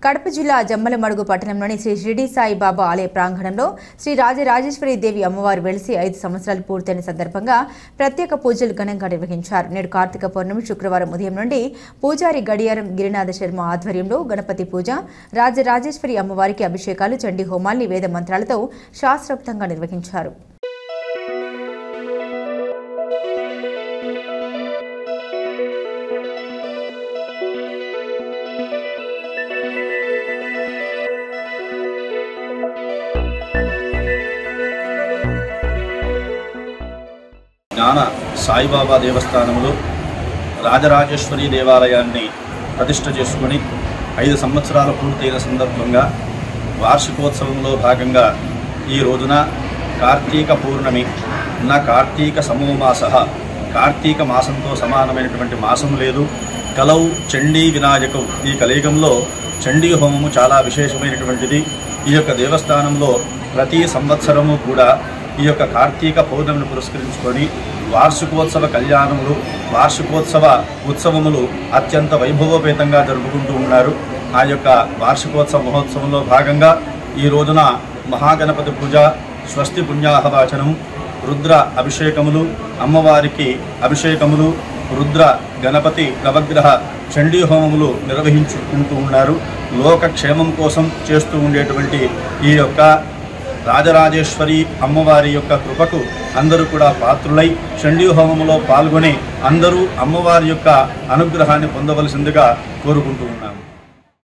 కడప జిల్లా జమ్మలమడుగు పట్టణంలోని శ్రీ షిరిడి సాయి బాబా ఆలయ ప్రాంగణంలో శ్రీ రాజరాజేశ్వరి దేవి అమ్మవారు వెలిసి ఐదు సంవత్సరాలు పూర్తయిన సందర్భంగా ప్రత్యేక పూజలు ఘనంగా నిర్వహించారు నేడు కార్తీక పౌర్ణమి శుక్రవారం ఉదయం నుండి పూజారి గడియారం గిరినాథ శర్మ ఆధ్వర్యంలో గణపతి పూజ రాజరాజేశ్వరి అమ్మవారికి అభిషేకాలు చండీ హోమాల్ని వేద మంత్రాలతో శాస్త్రోక్తంగా నిర్వహించారు జ్ఞాన సాయిబాబా దేవస్థానంలో రాజరాజేశ్వరి దేవాలయాన్ని ప్రతిష్ఠ చేసుకొని ఐదు సంవత్సరాల పూర్తయిన సందర్భంగా వార్షికోత్సవంలో భాగంగా ఈ రోజున కార్తీక పౌర్ణమి నా కార్తీక సమూమాస కార్తీక మాసంతో సమానమైనటువంటి మాసం లేదు కలౌ చండీ వినాయకం ఈ కలియుగంలో చండీ హోమము చాలా విశేషమైనటువంటిది ఈ యొక్క దేవస్థానంలో ప్రతి సంవత్సరము కూడా ఈ యొక్క కార్తీక పౌర్ణమిని పురస్కరించుకొని వార్షికోత్సవ కళ్యాణములు వార్షికోత్సవ ఉత్సవములు అత్యంత వైభవోపేతంగా జరుపుకుంటూ ఉన్నారు ఆ యొక్క వార్షికోత్సవ మహోత్సవంలో భాగంగా ఈ రోజున మహాగణపతి పూజ స్వస్తి పుణ్యాహవాచనం రుద్ర అభిషేకములు అమ్మవారికి అభిషేకములు రుద్ర గణపతి నవగ్రహ చండీ హోమములు నిర్వహించుకుంటూ ఉన్నారు లోక క్షేమం కోసం చేస్తూ ఉండేటువంటి ఈ యొక్క రాజరాజేశ్వరి అమ్మవారి యొక్క కృపకు అందరూ కూడా పాత్రులై చండీ హోమములో పాల్గొని అందరూ అమ్మవారి యొక్క అనుగ్రహాన్ని పొందవలసిందిగా కోరుకుంటూ ఉన్నాము